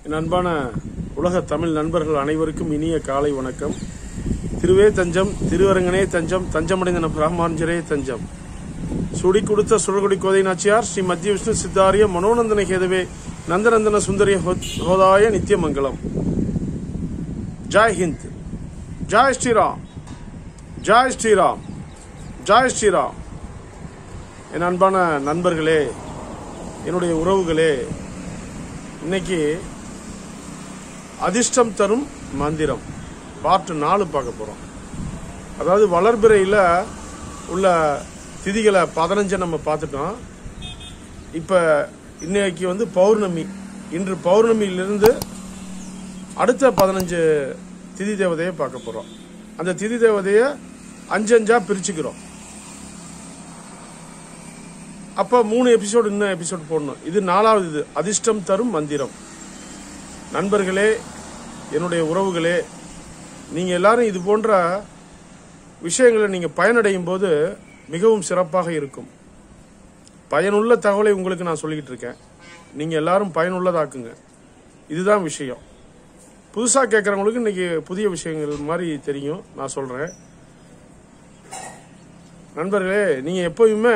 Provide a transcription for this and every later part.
என் அன்பான உலக தமிழ் நண்பர்கள் அனைவருக்கும் இனிய காலை வணக்கம் திருவே தஞ்சம் திருவரங்கனே தஞ்சம் தஞ்சமடைந்த நம் ராமானுஜரே தஞ்சம் சுடி கொடுத்த சுழகுடி கோதை நாச்சியார் ஸ்ரீ மத்திய விஷ்ணு சித்தாரிய மனோநந்தன கேதவே நந்தநந்தன சுந்தரிய ஹோ- ஹோதாய நித்தியமங்கலம் ஜாய் ஹிந்த் ஜாய் ஸ்ரீராம் ஜாய் ஸ்ரீராம் ஜாய் ஸ்ரீராம் என் அன்பான நண்பர்களே என்னுடைய உறவுகளே இன்னைக்கு அதிர்ஷ்டம் தரும் மந்திரம் பார்ட் நாலு பார்க்க போறோம் அதாவது வளர்பிறையில் உள்ள திதிகளை பதினஞ்சை நம்ம பார்த்துட்டோம் இப்போ இன்னைக்கு வந்து பௌர்ணமி இன்று பௌர்ணமியிலிருந்து அடுத்த பதினஞ்சு திதி தேவதையை பார்க்க போறோம் அந்த திதி தேவதையை அஞ்சு அஞ்சா பிரிச்சுக்கிறோம் அப்ப மூணு எபிசோடு இன்னும் எபிசோடு போடணும் இது நாலாவது இது அதிர்ஷ்டம் தரும் மந்திரம் நண்பர்களே என்னுடைய உறவுகளே நீங்க எல்லாரும் இது போன்ற விஷயங்களை நீங்க பயனடையும் போது மிகவும் சிறப்பாக இருக்கும் பயனுள்ள தகவலை உங்களுக்கு நான் சொல்லிக்கிட்டு இருக்கேன் நீங்க எல்லாரும் பயனுள்ளதாக்குங்க இதுதான் விஷயம் புதுசா கேட்கறவங்களுக்கு இன்னைக்கு புதிய விஷயங்கள் மாதிரி தெரியும் நான் சொல்றேன் நண்பர்களே நீங்க எப்பயுமே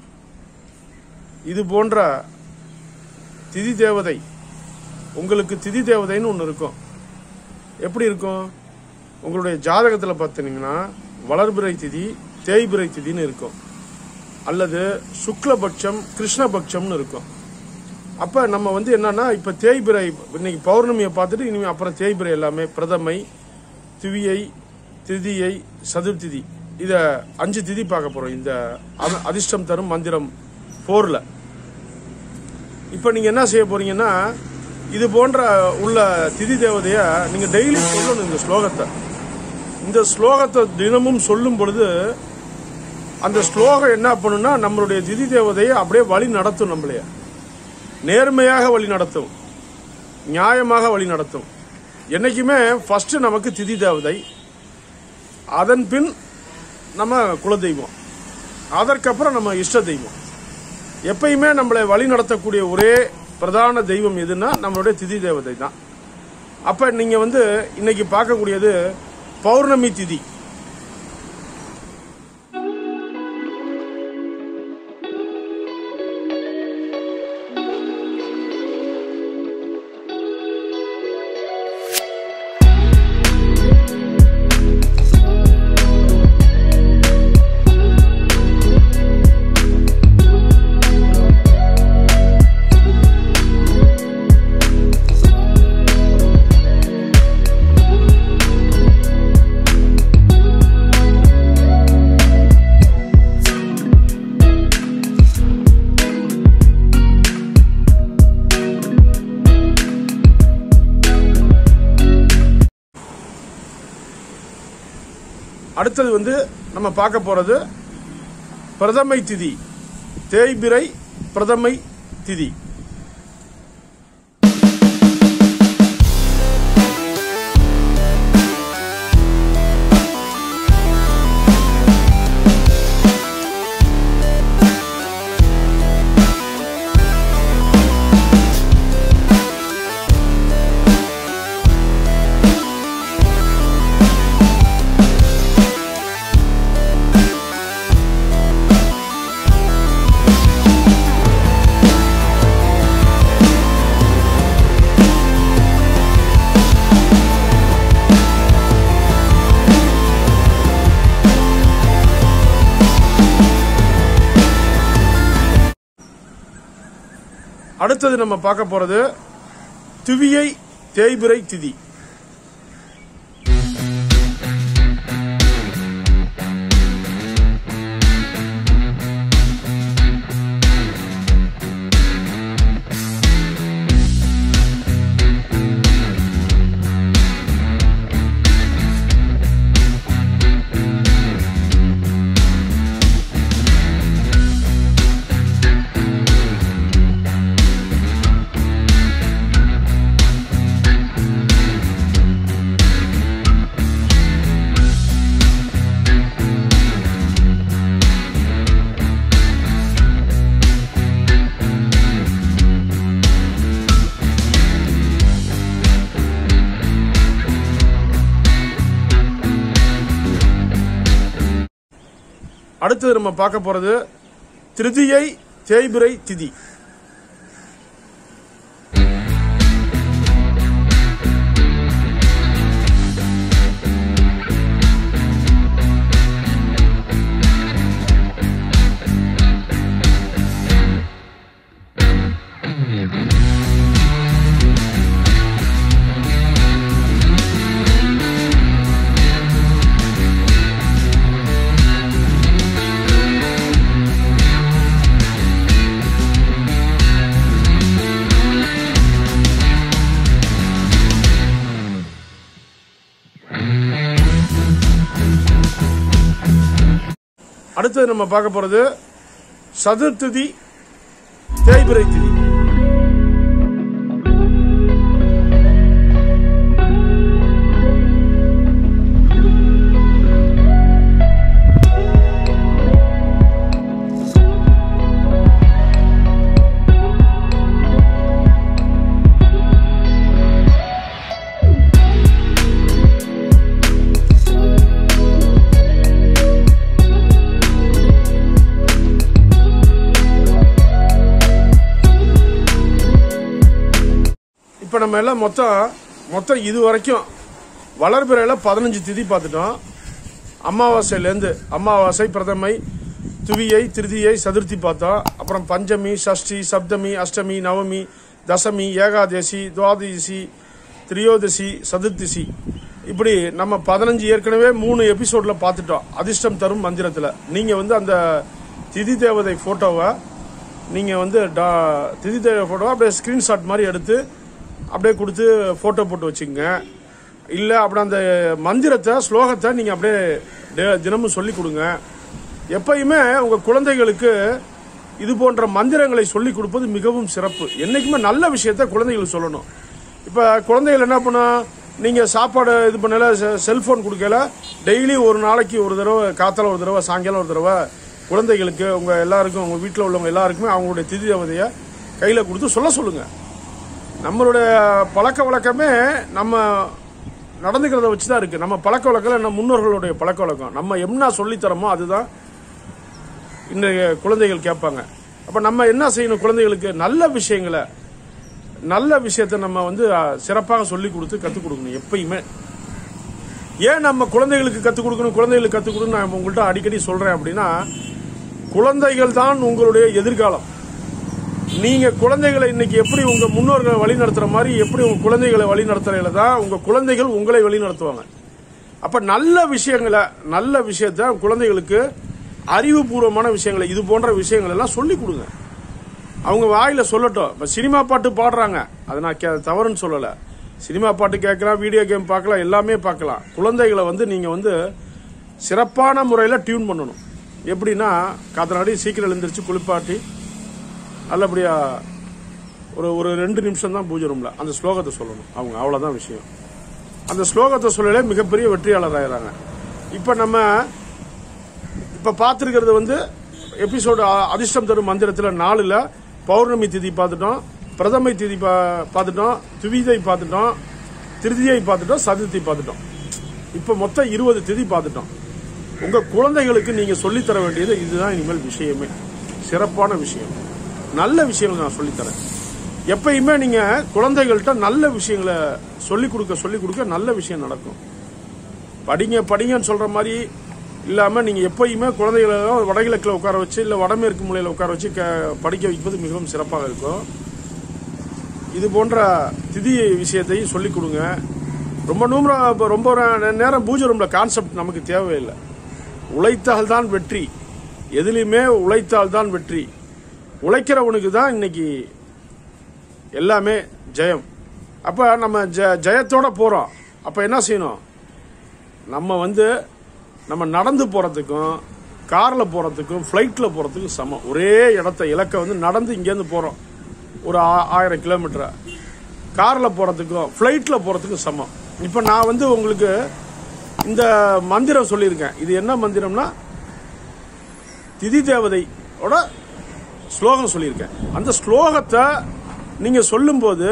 இது போன்ற திதி தேவதை உங்களுக்கு திதி தேவதைன்னு ஒன்று இருக்கும் எப்படி இருக்கும் உங்களுடைய ஜாதகத்தில் பார்த்தீங்கன்னா வளர்பிறை திதி தேய்பிறை திதின்னு இருக்கும் அல்லது சுக்லபட்சம் கிருஷ்ணபட்சம்னு இருக்கும் அப்ப நம்ம வந்து என்னன்னா இப்ப தேய்பிறை இன்னைக்கு பௌர்ணமியை பார்த்துட்டு இனிமே அப்புறம் தேய்பிறை எல்லாமே பிரதமை திவியை திதியை சதுர்த்திதி இத அஞ்சு திதி பார்க்க போறோம் இந்த அத- அதிர்ஷ்டம் தரும் மந்திரம் போர்ல இப்ப நீங்க என்ன செய்ய போறீங்கன்னா இது போன்ற உள்ள திதி தேவதைய நீங்க டெய்லி சொல்லணும் இந்த ஸ்லோகத்தை இந்த ஸ்லோகத்தை தினமும் சொல்லும் பொழுது அந்த ஸ்லோகம் என்ன பண்ணுன்னா நம்மளுடைய திதி தேவதையை அப்படியே வழி நடத்தும் நம்மளைய நேர்மையாக வழி நடத்தும் நியாயமாக வழி நடத்தும் என்னைக்குமே ஃபர்ஸ்ட் நமக்கு திதி தேவதை அதன் பின் நம்ம குலதெய்வம் அதற்கப்புறம் நம்ம இஷ்ட தெய்வம் எப்பயுமே நம்மளை வழி நடத்தக்கூடிய ஒரே பிரதான தெய்வம் எதுன்னா நம்மளுடைய திதி தேவதை தான் அப்ப நீங்க வந்து இன்னைக்கு பார்க்கக்கூடியது பௌர்ணமி திதி அடுத்தது வந்து நம்ம பார்க்க போறது பிரதமை திதி தேய்பிறை பிரதமை திதி அடுத்தது நம்ம பார்க்க போறது திவியை தேய்பிறை திதி அடுத்தது நம்ம பார்க்க போறது திருதியை தேய்பிரை திதி அடுத்தது நம்ம பார்க்க போறது சதுர்த்திதி தேய்பிரை திதி இப்போ நம்ம எல்லாம் மொத்தம் மொத்தம் இது வரைக்கும் வளர்பிறையில் பதினஞ்சு திதி பார்த்துட்டோம் அமாவாசையிலேருந்து அமாவாசை பிரதமை துவியை திருதியை சதுர்த்தி பார்த்தோம் அப்புறம் பஞ்சமி சஷ்டி சப்தமி அஷ்டமி நவமி தசமி ஏகாதசி துவாதசி திரியோதசி சதுர்த்திசி இப்படி நம்ம பதினஞ்சு ஏற்கனவே மூணு எபிசோட்ல பார்த்துட்டோம் அதிர்ஷ்டம் தரும் மந்திரத்தில் நீங்கள் வந்து அந்த திதி தேவதை ஃபோட்டோவை நீங்கள் வந்து டா- திதி தேவதை ஃபோட்டோவை அப்படியே ஸ்க்ரீன்ஷாட் மாதிரி எடுத்து அப்படியே கொடுத்து ஃபோட்டோ போட்டு வச்சுக்கோங்க இல்லை அப்படி அந்த மந்திரத்தை ஸ்லோகத்தை நீங்கள் அப்படியே டே- தினமும் சொல்லி கொடுங்க எப்பயுமே உங்கள் குழந்தைகளுக்கு இது போன்ற மந்திரங்களை சொல்லி கொடுப்பது மிகவும் சிறப்பு என்னைக்குமே நல்ல விஷயத்த குழந்தைகளுக்கு சொல்லணும் இப்போ குழந்தைகள் என்ன பண்ணா நீங்கள் சாப்பாடு இது பண்ணல செ- செல்போன் கொடுக்கல டெய்லி ஒரு நாளைக்கு ஒரு தடவை காத்தால ஒரு தடவை சாயங்காலம் ஒரு தடவை குழந்தைகளுக்கு உங்கள் எல்லாருக்கும் உங்கள் வீட்டில் உள்ளவங்க எல்லாருக்குமே அவங்களுடைய திதி தேவதையை கையில் கொடுத்து சொல்ல சொல்லுங்கள் நம்மளுடைய பழக்க வழக்கமே நம்ம நடந்துக்கிறத வச்சு தான் இருக்கு நம்ம பழக்க வழக்கம் நம்ம முன்னோர்களுடைய பழக்க வழக்கம் நம்ம என்ன சொல்லித்தரமோ அதுதான் இன்றைய குழந்தைகள் கேட்பாங்க அப்ப நம்ம என்ன செய்யணும் குழந்தைகளுக்கு நல்ல விஷயங்களை நல்ல விஷயத்தை நம்ம வந்து அஹ், சிறப்பாக சொல்லி கொடுத்து கற்றுக் கொடுக்கணும் எப்பயுமே ஏன் நம்ம குழந்தைகளுக்கு கற்றுக் கொடுக்கணும் குழந்தைகளுக்கு கற்றுக் கொடுக்கணும் நான் உங்கள்கிட்ட அடிக்கடி சொல்றேன் அப்படின்னா குழந்தைகள் தான் உங்களுடைய எதிர்காலம் நீங்க குழந்தைகளை இன்னைக்கு எப்படி உங்க முன்னோர்களை வழி நடத்துற மாதிரி எப்படி உங்க குழந்தைகளை வழி நடத்துறதுல தான் உங்க குழந்தைகள் உங்களை வழி நடத்துவாங்க அப்ப நல்ல விஷயங்களை நல்ல விஷயத்த குழந்தைகளுக்கு அறிவுபூர்வமான விஷயங்களை இது போன்ற விஷயங்கள் எல்லாம் சொல்லி கொடுங்க அவங்க வாயில சொல்லட்டும் இப்ப சினிமா பாட்டு பாடுறாங்க அதை நான் கே- தவறுன்னு சொல்லல சினிமா பாட்டு கேட்கலாம் வீடியோ கேம் பார்க்கலாம் எல்லாமே பார்க்கலாம் குழந்தைகளை வந்து நீங்க வந்து சிறப்பான முறையில் டியூன் பண்ணணும் எப்படின்னா காத்தனாடி சீக்கிரம் எழுந்திரிச்சு குளிப்பாட்டி நல்லபடியா ஒரு ஒரு ரெண்டு நிமிஷம் தான் பூஜை ரூம்ல அந்த ஸ்லோகத்தை சொல்லணும் அவங்க அவ்வளவுதான் விஷயம் அந்த ஸ்லோகத்தை சொல்லலே மிகப்பெரிய வெற்றியாளர் ஆயிடுறாங்க இப்ப நம்ம இப்ப பார்த்திருக்கிறது வந்து எபிசோடு அதிர்ஷ்டம் தரும் மந்திரத்துல நாலுல பௌர்ணமி திதி பார்த்துட்டோம் பிரதமை திதி பா- பார்த்துட்டோம் துவிதை பார்த்துட்டோம் திருதியை பார்த்துட்டோம் சதுர்த்தி பார்த்துட்டோம் இப்ப மொத்தம் இருபது திதி பார்த்துட்டோம் உங்க குழந்தைகளுக்கு நீங்க சொல்லித் தர வேண்டியது இதுதான் இனிமேல் விஷயமே சிறப்பான விஷயம் நல்ல விஷயங்களை நான் சொல்லித்தரேன் எப்பயுமே நீங்க குழந்தைகள்கிட்ட நல்ல விஷயங்களை சொல்லிக் கொடுக்க சொல்லிக் கொடுக்க நல்ல விஷயம் நடக்கும் படிங்க படிங்கன்னு சொல்ற மாதிரி இல்லாம நீங்க எப்பயுமே குழந்தைகளை வடகிழக்குல உட்கார வச்சு இல்ல வடமேற்கு மூலையில உட்கார வச்சு க- படிக்க வைப்பது மிகவும் சிறப்பாக இருக்கும் இது போன்ற திதி விஷயத்தையும் சொல்லிக் கொடுங்க ரொம்ப நூறு ரொம்ப நே- நேரம் பூஜை ரூம்ல கான்செப்ட் நமக்கு தேவையில்லை உழைத்தால் தான் வெற்றி எதுலையுமே உழைத்தால் தான் வெற்றி உழைக்கிறவனுக்கு தான் இன்னைக்கு எல்லாமே ஜெயம் அப்ப நம்ம ஜெ- ஜெயத்தோட போறோம் அப்ப என்ன செய்யணும் நம்ம வந்து நம்ம நடந்து போறதுக்கும் கார்ல போறதுக்கும் ஃப்ளைட்ல போறதுக்கும் சமம் ஒரே இடத்த இலக்க வந்து நடந்து இங்கேருந்து போறோம் ஒரு ஆ- ஆயிரம் கிலோமீட்டர் கார்ல போறதுக்கும் ஃப்ளைட்ல போறதுக்கும் சமம் இப்போ நான் வந்து உங்களுக்கு இந்த மந்திரம் சொல்லியிருக்கேன் இது என்ன மந்திரம்னா திதி தேவதையோட ஸ்லோகம் சொல்லியிருக்கேன் அந்த ஸ்லோகத்தை நீங்க சொல்லும்போது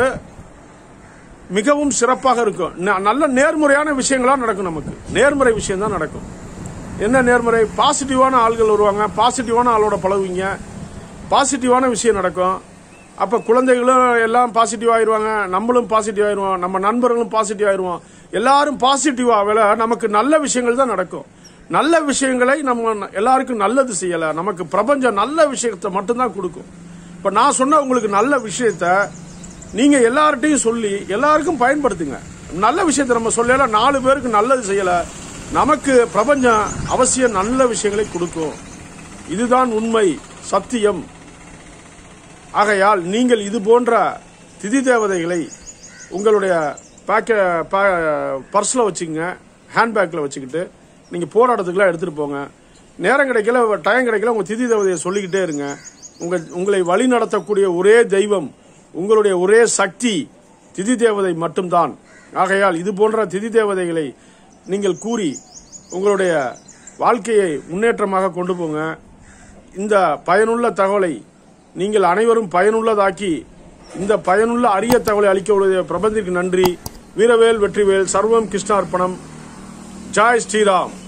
மிகவும் சிறப்பாக இருக்கும் ந- நல்ல நேர்முறையான விஷயங்களா நடக்கும் நமக்கு நேர்முறை விஷயம் தான் நடக்கும் என்ன நேர்மறை பாசிட்டிவான ஆள்கள் வருவாங்க பாசிட்டிவான ஆளோட பழகுவீங்க பாசிட்டிவான விஷயம் நடக்கும் அப்ப குழந்தைகளும் எல்லாம் பாசிட்டிவ் ஆயிருவாங்க நம்மளும் பாசிட்டிவ் ஆயிருவோம் நம்ம நண்பர்களும் பாசிட்டிவ் ஆயிருவோம் எல்லாரும் பாசிட்டிவ் ஆகல நமக்கு நல்ல விஷயங்கள் தான் நடக்கும் நல்ல விஷயங்களை நம்ம எல்லாருக்கும் நல்லது செய்யல நமக்கு பிரபஞ்சம் நல்ல விஷயத்தை மட்டும்தான் கொடுக்கும் இப்ப நான் சொன்ன உங்களுக்கு நல்ல விஷயத்த நீங்க எல்லார்ட்டையும் சொல்லி எல்லாருக்கும் பயன்படுத்துங்க நல்ல விஷயத்தை நம்ம சொல்லல நாலு பேருக்கு நல்லது செய்யல நமக்கு பிரபஞ்சம் அவசியம் நல்ல விஷயங்களை கொடுக்கும் இதுதான் உண்மை சத்தியம் ஆகையால் நீங்கள் இது போன்ற திதி தேவதைகளை உங்களுடைய பேக்க பர்ஸில் வச்சுக்கங்க ஹேண்ட்பேக்கில் வச்சுக்கிட்டு நீங்கள் போராட்டத்துக்குலாம் எடுத்துகிட்டு போங்க நேரம் கிடைக்கல டைம் கிடைக்கல உங்கள் திதி தேவதையை சொல்லிக்கிட்டே இருங்க உங்கள் உங்களை வழி நடத்தக்கூடிய ஒரே தெய்வம் உங்களுடைய ஒரே சக்தி திதி தேவதை மட்டும்தான் ஆகையால் இது போன்ற திதி தேவதைகளை நீங்கள் கூறி உங்களுடைய வாழ்க்கையை முன்னேற்றமாக கொண்டு போங்க இந்த பயனுள்ள தகவலை நீங்கள் அனைவரும் பயனுள்ளதாக்கி இந்த பயனுள்ள அரிய தகவலை அளிக்க உள்ள பிரபந்திற்கு நன்றி வீரவேல் வெற்றிவேல் சர்வம் கிருஷ்ணார்ப்பணம் ஜாய் ஸ்ரீராம்